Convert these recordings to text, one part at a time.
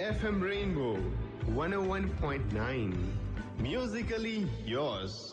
FM Rainbow 101.9. Musically yours.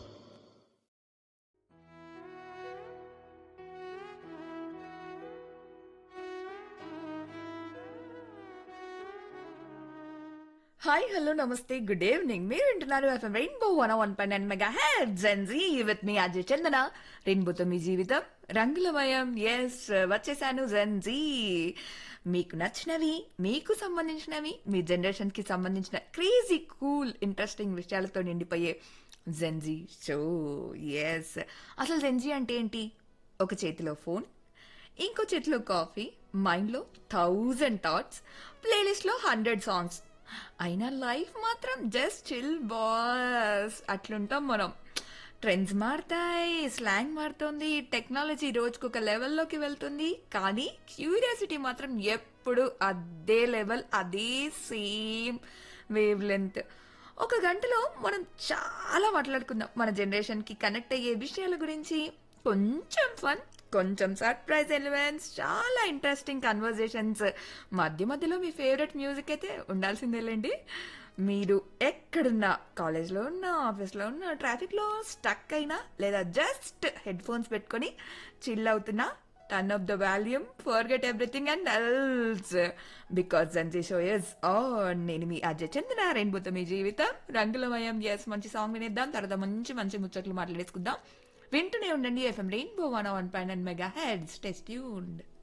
Hi hello namaste good evening మీరు వింటున్నారు FM Rainbow one one పై nine mega hit Gen Z with మీ అజయ్ చందన రెయిన్బోతో మీ జీవితం రంగులమయం ఎస్ వచ్చేసాను జెన్జీ మీకు నచ్చినవి మీకు సంబంధించినవి మీ జనరేషన్ కి సంబంధించిన క్రేజీ కూల్ ఇంట్రెస్టింగ్ విషయాలతో నిండిపోయే జెన్జీ షో ఎస్ అసలు జెన్జీ అంటే ఏంటి ఒక చేతిలో ఫోన్ ఇంకో చేతిలో కాఫీ మైండ్లో థౌజండ్ థాట్స్ ప్లేలిస్ట్లో హండ్రెడ్ సాంగ్స్ అయినా లైఫ్ మాత్రం జస్ట్ చిల్ బాస్ అట్లుంటాం మనం ట్రెండ్స్ మారుతాయి స్లాంగ్ మారుతుంది టెక్నాలజీ రోజుకు ఒక లెవెల్లోకి వెళ్తుంది కానీ క్యూరియాసిటీ మాత్రం ఎప్పుడు అదే లెవెల్ అదే సేమ్ వేవ్ లెంత్ ఒక గంటలో మనం చాలా మాట్లాడుకుందాం మన జనరేషన్కి కనెక్ట్ అయ్యే విషయాల గురించి కొంచెం ఫన్ కొంచెం సర్ప్రైజ్ ఎలిమెంట్స్ చాలా ఇంట్రెస్టింగ్ కన్వర్జేషన్స్ మధ్య మధ్యలో మీ ఫేవరెట్ మ్యూజిక్ అయితే ఉండాల్సిందేలేండి మీరు ఎక్కడున్నా కాలేజ్లో ఉన్నా ఆఫీస్లో ఉన్నా ట్రాఫిక్లో స్టక్ అయినా లేదా జస్ట్ హెడ్ ఫోన్స్ పెట్టుకొని చిల్ అవుతున్నా turn up the volume forget everything and else because Gen Z show is on నేను మీ అజయ్ చందన రెయిన్బోతో మీ జీవితం రంగులమయం ఎస్ మంచి సాంగ్ వినేద్దాం తర్వాత మంచి మంచి ముచ్చట్లు మాట్లాడేసుకుందాం వింటూనే ఉండండి ఎఫ్ఎం రెయిన్బో వన్ వన్ పైన మెగా హెడ్స్ టెస్ట్ ట్యూన్డ్